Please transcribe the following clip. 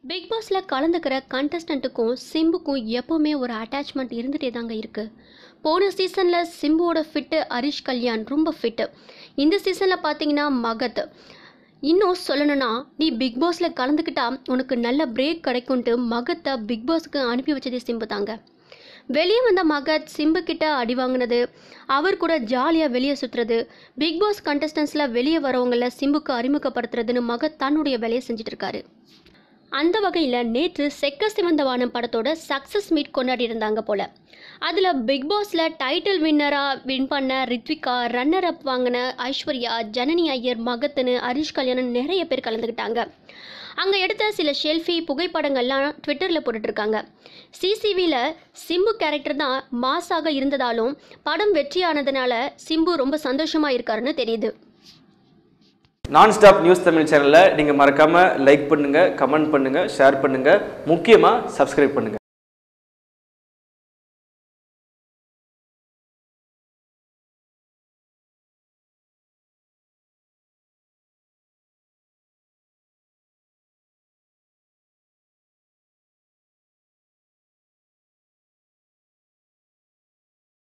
big பாஸில் கலந்துக்கிற கண்டஸ்டண்ட்டுக்கும் சிம்புக்கும் எப்போவுமே ஒரு அட்டாச்மெண்ட் இருந்துகிட்டே தாங்க இருக்குது போன சீசனில் சிம்புவோட ஃபிட்டு ஹரிஷ் கல்யாண் ரொம்ப ஃபிட்டு இந்த சீசனில் பார்த்தீங்கன்னா மகத் இன்னும் சொல்லணும்னா நீ பிக் பாஸில் கலந்துக்கிட்டா உனக்கு நல்ல பிரேக் கிடைக்கும்ட்டு மகத்தை பிக் பாஸுக்கு அனுப்பி வச்சதே சிம்பு தாங்க வெளியே வந்த மகத் சிம்பு கிட்ட அடி வாங்கினது அவர் கூட ஜாலியாக வெளியே சுற்றுறது பிக் பாஸ் கண்டஸ்டன்ஸில் வெளியே வரவங்கள சிம்புக்கு அறிமுகப்படுத்துறதுன்னு மகத் தன்னுடைய வேலையை செஞ்சுட்டு இருக்காரு அந்த வகையில் நேற்று செக்க சிவந்த வானம் படத்தோட சக்ஸஸ் மீட் கொண்டாடி இருந்தாங்க போல அதில் பிக் பாஸில் டைட்டில் வின்னராக வின் பண்ண ரித்விகா ரன்னர் அப் வாங்கின ஐஸ்வர்யா ஜனனி ஐயர் மகத்துன்னு ஹரிஷ் கல்யாணன் நிறைய பேர் கலந்துக்கிட்டாங்க அங்கே எடுத்த சில ஷெல்ஃபி புகைப்படங்கள்லாம் ட்விட்டரில் போட்டுட்ருக்காங்க சிசிவியில் சிம்பு கேரக்டர் தான் மாஸாக இருந்ததாலும் படம் வெற்றியானதுனால சிம்பு ரொம்ப சந்தோஷமாக இருக்காருன்னு தெரியுது நான் ஸ்டாப் நியூஸ் தமிழ் சேனலை நீங்கள் மறக்காமல் லைக் பண்ணுங்கள் கமெண்ட் பண்ணுங்கள் ஷேர் பண்ணுங்கள் முக்கியமாக சப்ஸ்கிரைப் பண்ணுங்கள்